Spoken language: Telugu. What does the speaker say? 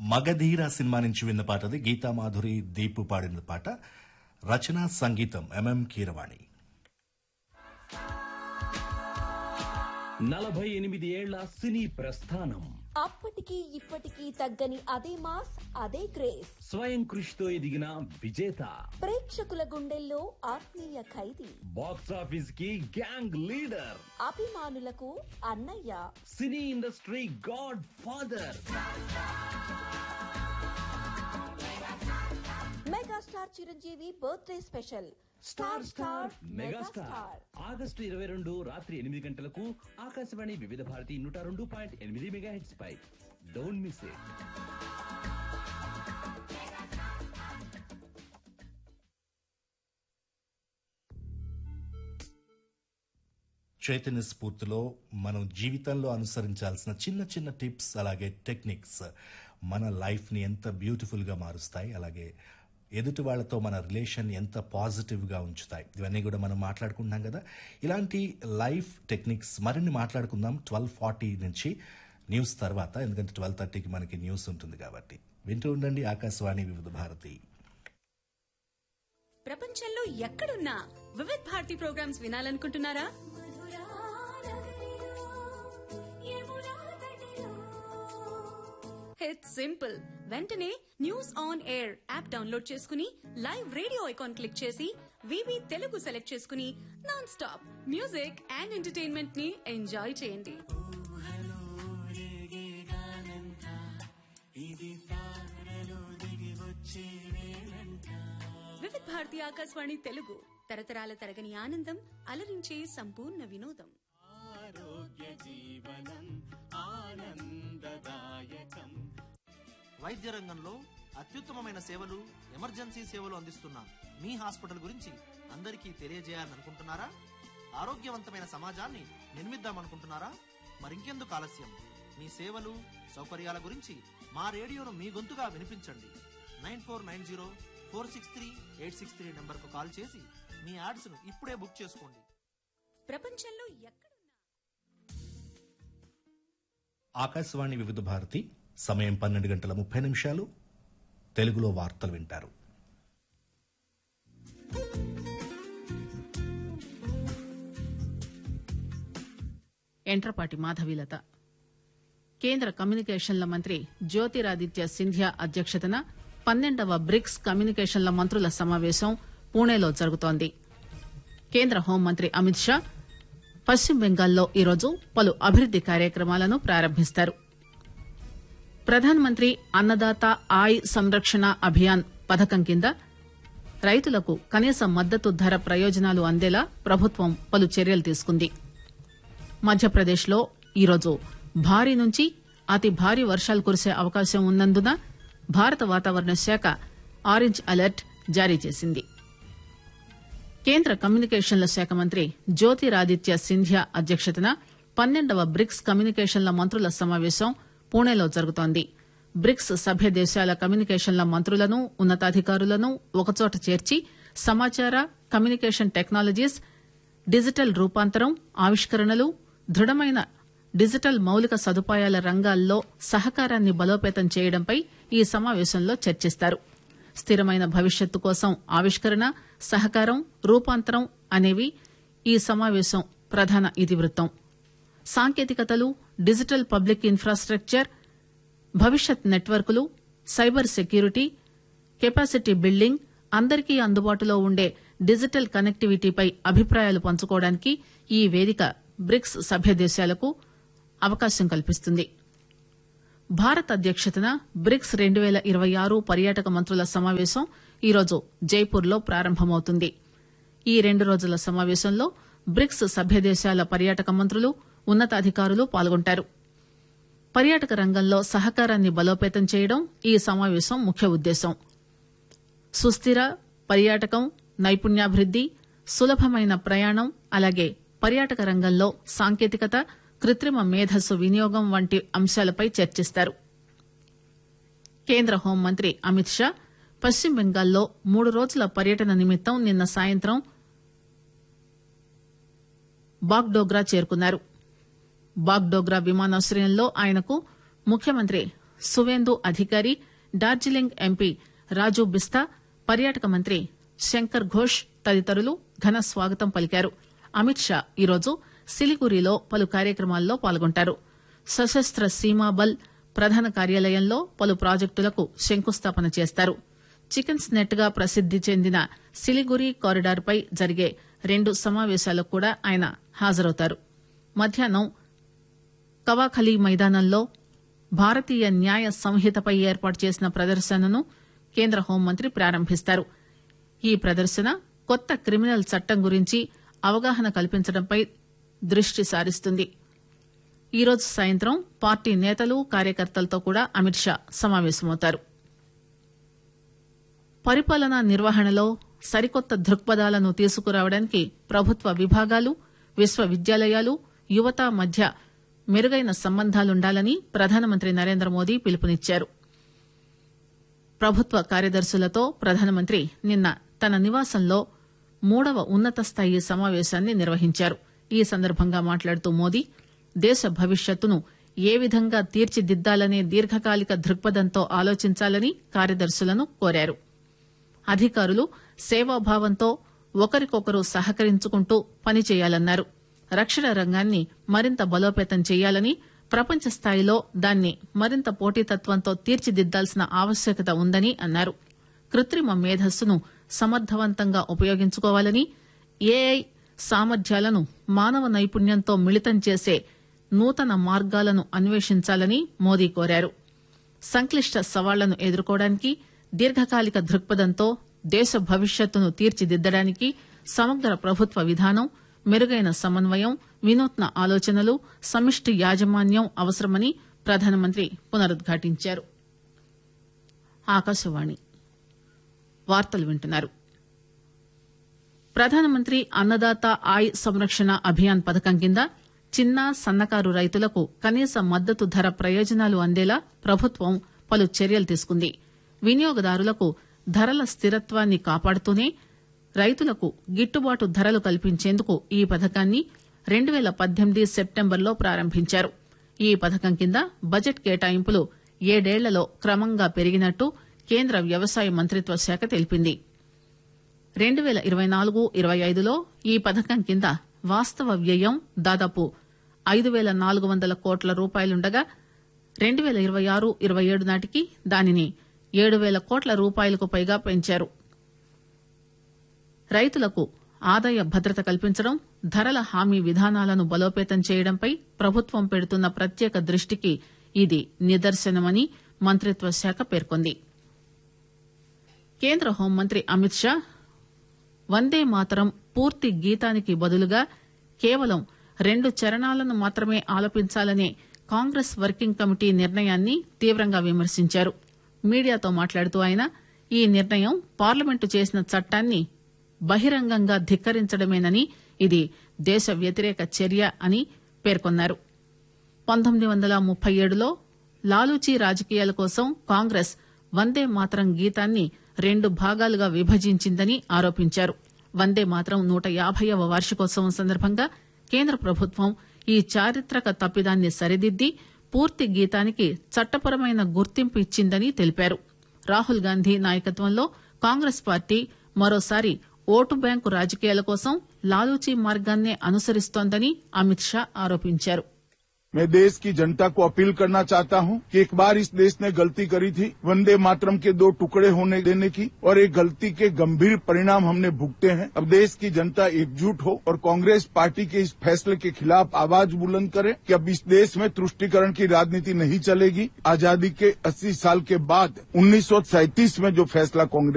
మగధీర సినిమా నుంచి విన్న పాట అది గీతా మాధురి దీపు పాడిన పాట రచన సంగీతం ఎంఎం కీరవాణి నలభై ఎనిమిది ఏళ్ల సినీ ప్రస్థానం అప్పటికి ఇప్పటికీ తగ్గని అదే మాస్ అదే క్రేజ్ స్వయం కృషితో ఎదిగిన విజేత ప్రేక్షకుల గుండెల్లో ఆత్మీయ ఖైదీ బాక్స్ ఆఫీస్ కి గ్యాంగ్ లీడర్ అభిమానులకు అన్నయ్య cine industry godfather megastar Chiranjeevi birthday special star star megastar August ఇరవై రెండు రాత్రి ఎనిమిది గంటలకు ఆకాశవాణి వివిధ భారతి నూట రెండు పాయింట్ ఎనిమిది మెగా హెడ్స్ పై డోంట్ మిస్ ఇట్ చైతన్య స్ఫూర్తిలో మనం జీవితంలో అనుసరించాల్సిన చిన్న చిన్న టిప్స్ అలాగే టెక్నిక్స్ మన లైఫ్ని ఎంత బ్యూటిఫుల్గా మారుస్తాయి అలాగే ఎదుటి వాళ్ళతో మన రిలేషన్ ఎంత పాజిటివ్గా ఉంచుతాయి ఇవన్నీ కూడా మనం మాట్లాడుకుంటున్నాం కదా ఇలాంటి లైఫ్ టెక్నిక్స్ మరిన్ని మాట్లాడుకుందాం ట్వెల్వ్ ఫార్టీ నుంచి న్యూస్ తర్వాత ఎందుకంటే ట్వెల్వ్ థర్టీకి మనకి న్యూస్ ఉంటుంది కాబట్టి వింటూ ఉండండి ఆకాశవాణి వివిధ భారతి ప్రపంచంలో ఎక్కడున్నా వివిధ్ భారతి ప్రోగ్రామ్స్ వినాలనుకుంటున్నారా ఇట్స్ సింపుల్ వెంటనే news on air app download చేసుకుని లైవ్ రేడియో ఐకాన్ క్లిక్ చేసి వివి తెలుగు సెలెక్ట్ చేసుకుని non stop music and entertainment ని ఎంజాయ్ చేయండి వివిధ్ భారతి ఆకాశవాణి తెలుగు తరతరాల తరగని ఆనందం అలరించే సంపూర్ణ వినోదం వైద్య రంగంలో అత్యుత్తమమైన సేవలు ఎమర్జెన్సీ సేవలు అందిస్తున్న మీ హాస్పిటల్ గురించి అందరికీ తెలియజేయాలని అనుకుంటున్నారా ఆరోగ్యవంతమైన సమాజాన్ని నిర్మిద్దామనుకుంటున్నారా మరింకెందుకు ఆలస్యం మీ సేవలు సౌకర్యాల గురించి మా రేడియోను మీ గొంతుగా వినిపించండి nine four nine zero four six three eight six three నెంబర్కు కాల్ చేసి మీ యాడ్స్ను ఇప్పుడే బుక్ చేసుకోండి ప్రపంచంలో ఎక్కడున్నా ఆకాశవాణి వివిధ భారతి సమయం పన్నెండు గంటల ముప్పై నిమిషాలు తెలుగులో వార్తలు వింటారు ఎంట్రపాటి మాధవీలత కేంద్ర కమ్యూనికేషన్ల మంత్రి జ్యోతిరాదిత్య సింధియా అధ్యక్షతన పన్నెండవ బ్రిక్స్ కమ్యూనికేషన్ల మంత్రుల సమావేశం పూణేలో జరుగుతోంది కేంద్ర హోంమంత్రి అమిత్ షా పశ్చిమ బెంగాల్లో ఈరోజు పలు అభివృద్ది కార్యక్రమాలను ప్రారంభిస్తారు ప్రధానమంత్రి అన్నదాత ఆయ్ సంరక్షణ అభియాన్ పథకం కింద రైతులకు కనీస మద్దతు ధర ప్రయోజనాలు అందేలా ప్రభుత్వం పలు చర్యలు తీసుకుంది మధ్యప్రదేశ్లో ఈరోజు భారీ నుంచి అతి భారీ వర్షాలు కురిసే అవకాశం ఉన్నందున భారత వాతావరణ శాఖ ఆరెంజ్ అలర్ట్ జారీ చేసింది కేంద్ర కమ్యూనికేషన్ల శాఖ మంత్రి జ్యోతిరాదిత్య సింధియా అధ్యక్షతన పన్నెండవ బ్రిక్స్ కమ్యూనికేషన్ల మంత్రుల సమావేశం పూణేలో జరుగుతోంది బ్రిక్స్ సభ్య దేశాల కమ్యూనికేషన్ల మంత్రులను ఉన్నతాధికారులను ఒకచోట చేర్చి సమాచార కమ్యూనికేషన్ టెక్నాలజీస్ డిజిటల్ రూపాంతరం ఆవిష్కరణలు దృఢమైన డిజిటల్ మౌలిక సదుపాయాల రంగాల్లో సహకారాన్ని బలోపేతం చేయడంపై ఈ సమావేశంలో చర్చిస్తారు స్థిరమైన భవిష్యత్తు కోసం ఆవిష్కరణ సహకారం రూపాంతరం అనేవి ఈ సమావేశం ప్రధాన ఇతివృత్తం సాంకేతికతలు డిజిటల్ పబ్లిక్ ఇన్ఫ్రాస్ట్రక్చర్ భవిష్యత్ నెట్వర్కులు సైబర్ సెక్యూరిటీ కెపాసిటీ బిల్డింగ్ అందరికీ అందుబాటులో ఉండే డిజిటల్ కనెక్టివిటీపై అభిప్రాయాలు పంచుకోవడానికి ఈ వేదిక బ్రిక్స్ సభ్య దేశాలకు అవకాశం కల్పిస్తుంది భారత్ అధ్యక్షతన బ్రిక్స్ రెండు పేల ఇరవై ఆరు పర్యాటక మంత్రుల సమావేశం ఈరోజు జైపూర్లో ప్రారంభమవుతుంది ఈ రెండు రోజుల సమావేశంలో బ్రిక్స్ సభ్య దేశాల పర్యాటక మంత్రులు ఉన్నతాధికారులు పాల్గొంటారు పర్యాటక రంగంలో సహకారాన్ని బలోపేతం చేయడం ఈ సమావేశం ముఖ్య ఉద్దేశం సుస్థిర పర్యాటకం నైపుణ్యాభివృద్ది సులభమైన ప్రయాణం అలాగే పర్యాటక రంగంలో సాంకేతికత కృత్రిమ మేధస్సు వినియోగం వంటి అంశాలపై చర్చిస్తారు కేంద్ర హోంమంత్రి అమిత్ షా పశ్చిమ బెంగాల్లో మూడు రోజుల పర్యటన నిమిత్తం నిన్న సాయంత్రం బాగ్డోగ్రా చేరుకున్నారు బాగ్డోగ్రా విమానాశ్రయంలో ఆయనకు ముఖ్యమంత్రి సువేందు అధికారి డార్జిలింగ్ ఎంపీ రాజు బిస్తా పర్యాటక మంత్రి శంకర్ ఘోష్ తదితరులు ఘన స్వాగతం పలికారు అమిత్ షా ఈరోజు సిలిగురిలో పలు కార్యక్రమాల్లో పాల్గొంటారు సశస్త్ర సీమా బల్ ప్రధాన కార్యాలయంలో పలు ప్రాజెక్టులకు శంకుస్థాపన చేస్తారు చికెన్స్ నెట్ గా ప్రసిద్ది చెందిన సిలిగురి కారిడార్ పై జరిగే రెండు సమావేశాలకు కూడా ఆయన హాజరవుతారు మధ్యాహ్నం కవాఖలీ మైదానంలో భారతీయ న్యాయ సంహితపై ఏర్పాటు చేసిన ప్రదర్శనను కేంద్ర హోంమంత్రి ప్రారంభిస్తారు ఈ ప్రదర్శన కొత్త క్రిమినల్ చట్టం గురించి అవగాహన కల్పించడంపై దృష్టి సారిస్తుంది ఈరోజు సాయంత్రం పార్టీ నేతలు కార్యకర్తలతో కూడా అమిత్ షా సమావేశమవుతారు పరిపాలనా నిర్వహణలో సరికొత్త దృక్పథాలను తీసుకురావడానికి ప్రభుత్వ విభాగాలు విశ్వవిద్యాలయాలు యువత మధ్య మెరుగైన సంబంధాలుండాలని ప్రధానమంత్రి నరేంద్ర మోదీ పిలుపునిచ్చారు ప్రభుత్వ కార్యదర్శులతో ప్రధానమంత్రి నిన్న తన నివాసంలో మూడవ ఉన్నత స్థాయి సమావేశాన్ని నిర్వహించారు ఈ సందర్భంగా మాట్లాడుతూ మోదీ దేశ భవిష్యత్తును ఏ విధంగా తీర్చిదిద్దాలనే దీర్ఘకాలిక దృక్పథంతో ఆలోచించాలని కార్యదర్శులను కోరారు అధికారులు సేవాభావంతో ఒకరికొకరు సహకరించుకుంటూ పనిచేయాలన్నారు రక్షణ రంగాన్ని మరింత బలోపేతం చేయాలని ప్రపంచ స్థాయిలో దాన్ని మరింత పోటీతత్వంతో తీర్చిదిద్దాల్సిన ఆవశ్యకత ఉందని అన్నారు కృత్రిమ మేధస్సును సమర్థవంతంగా ఉపయోగించుకోవాలని ఏఐ సామర్థ్యాలను మానవ నైపుణ్యంతో మిళితం చేసే నూతన మార్గాలను అన్వేషించాలని మోదీ కోరారు సంక్లిష్ట సవాళ్లను ఎదుర్కోవడానికి దీర్ఘకాలిక దృక్పథంతో దేశ భవిష్యత్తును తీర్చిదిద్దడానికి సమగ్ర ప్రభుత్వ విధానం మెరుగైన సమన్వయం వినూత్న ఆలోచనలు సమిష్టి యాజమాన్యం అవసరమని ప్రధానమంత్రి పునరుద్ఘాటించారు ఆకాశవాణి వార్తలు వింటున్నారు ప్రధానమంత్రి అన్నదాత ఆయ్ సంరక్షణ అభియాన్ పథకం కింద చిన్న సన్నకారు రైతులకు కనీస మద్దతు ధర ప్రయోజనాలు అందేలా ప్రభుత్వం పలు చర్యలు తీసుకుంది వినియోగదారులకు ధరల స్థిరత్వాన్ని కాపాడుతూనే రైతులకు గిట్టుబాటు ధరలు కల్పించేందుకు ఈ పథకాన్ని రెండు పేల పద్దెనిమిది సెప్టెంబర్లో ప్రారంభించారు ఈ పథకం కింద బడ్జెట్ కేటాయింపులు ఏడేళ్లలో క్రమంగా పెరిగినట్టు కేంద్ర వ్యవసాయ మంత్రిత్వ శాఖ తెలిపింది రెండు పేల ఇరవై నాలుగు ఇరవై ఐదులో ఈ పథకం కింద వాస్తవ వ్యయం దాదాపు ఐదు పేల నాలుగు వందల కోట్ల రూపాయలుండగా రెండు పేల ఇరవై ఆరు ఇరవై ఏడు నాటికి దానిని ఏడు పేల కోట్ల రూపాయలకు పైగా పెంచారు రైతులకు ఆదాయ భద్రత కల్పించడం ధరల హామీ విధానాలను బలోపేతం చేయడంపై ప్రభుత్వం పెడుతున్న ప్రత్యేక దృష్టికి ఇది నిదర్శనమని మంత్రిత్వ శాఖ పేర్కొంది కేంద్ర హోంమంత్రి అమిత్ షా వందే మాతరం పూర్తి గీతానికి బదులుగా కేవలం రెండు చరణాలను మాత్రమే ఆలపించాలనే కాంగ్రెస్ వర్కింగ్ కమిటీ నిర్ణయాన్ని తీవ్రంగా విమర్శించారు మీడియాతో మాట్లాడుతూ ఆయన ఈ నిర్ణయం పార్లమెంటు చేసిన చట్టాన్ని బహిరంగంగా ధిక్కరించడమేనని ఇది దేశ వ్యతిరేక చర్య అని పేర్కొన్నారు పంతొమ్మిది వందల ముప్పై ఏడులో లాలూచీ రాజకీయాల కోసం కాంగ్రెస్ వందే మాతరం గీతాన్ని రెండు భాగాలుగా విభజించిందని ఆరోపించారు వందే మాతరం నూట యాభైవ వార్షికోత్సవం సందర్భంగా కేంద్ర ప్రభుత్వం ఈ చారిత్రక తప్పిదాన్ని సరిదిద్ది పూర్తి గీతానికి చట్టపరమైన గుర్తింపు ఇచ్చిందని తెలిపారు రాహుల్ గాంధీ నాయకత్వంలో కాంగ్రెస్ పార్టీ మరోసారి ఓటు బ్యాంకు రాజకీయాల కోసం లాలూచీ మార్గాన్నే అనుసరిస్తోందని అమిత్ షా ఆరోపించారు मैं देश की जनता को अपील करना चाहता हूं कि एक बार इस देश ने गलती करी थी वंदे मातरम के दो टुकड़े होने देने की और एक गलती के गंभीर परिणाम हमने भुगते हैं अब देश की जनता एकजुट हो और कांग्रेस पार्टी के इस फैसले के खिलाफ आवाज बुलंद करे कि अब इस देश में तुष्टिकरण की राजनीति नहीं चलेगी आजादी के 80 साल के बाद उन्नीस में जो फैसला कांग्रेस